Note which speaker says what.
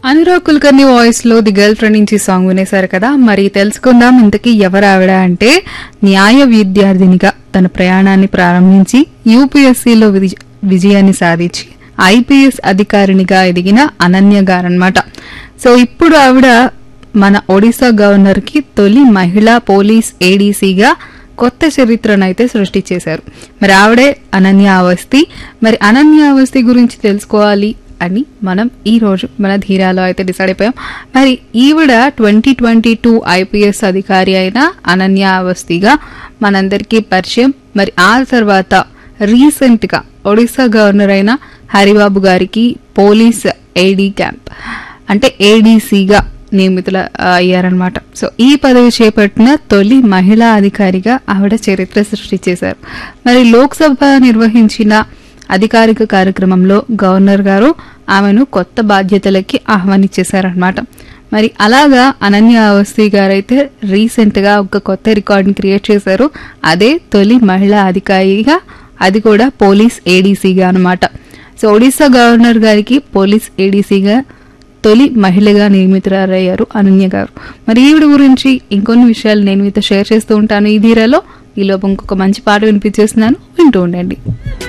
Speaker 1: Anurag Kulkarni voice లో the girlfriend నుంచి song వినేశారు కదా మరి తెలుసుకుందాం ఇంతకీ ఎవరు ఆవిడ అంటే న్యాయ విద్యార్థినిగా తన ప్రయాణాన్ని ప్రారంభించి యూపీఎస్సీలో విజయాన్ని సాధించి ఐపీఎస్ అధికారినిగా ఎదిగిన అనన్య గారన్నమాట సో ఇప్పుడు ఆవిడ మన ఒడిశా గవర్నర్ కి తొలి మహిళా పోలీస్ ఏడీసీగా కొత్త చరిత్రను అయితే సృష్టి చేశారు మరి ఆవిడే అనన్య అవస్థి మరి అనన్య అవస్థి గురించి తెలుసుకోవాలి అని మనం ఈ రోజు మన ధీరాలో అయితే డిసైడ్ అయిపోయాం మరి ఈవిడ ట్వంటీ ట్వంటీ టూ ఐపీఎస్ అధికారి అయిన అనన్య అవస్థిగా మనందరికీ పరిచయం మరి ఆ తర్వాత రీసెంట్ గా ఒడిశా గవర్నర్ అయిన హరిబాబు గారికి పోలీస్ ఏడీ క్యాంప్ అంటే ఏడీసీగా నియమితుల అయ్యారనమాట సో ఈ పదవి చేపట్టిన తొలి మహిళా అధికారిగా ఆవిడ చరిత్ర సృష్టి చేశారు మరి లోక్సభ నిర్వహించిన అధికారిక కార్యక్రమంలో గవర్నర్ గారు ఆమెను కొత్త బాధ్యతలకి ఆహ్వానించేశారనమాట మరి అలాగా అనన్య అవస్థి గారైతే రీసెంట్ గా ఒక కొత్త రికార్డుని క్రియేట్ చేశారు అదే తొలి మహిళా అధికారిగా అది కూడా పోలీస్ ఏడీసీగా అనమాట సో ఒడిశా గవర్నర్ గారికి పోలీస్ ఏడీసీగా తొలి మహిళగా నియమితురారయ్యారు అనన్య గారు మరి ఈవిడ గురించి ఇంకొన్ని విషయాలు నేను మీతో షేర్ చేస్తూ ఉంటాను ఈ ధీరాలో ఈ లోపు ఇంకొక మంచి పాట వినిపించేస్తున్నాను వింటూ ఉండండి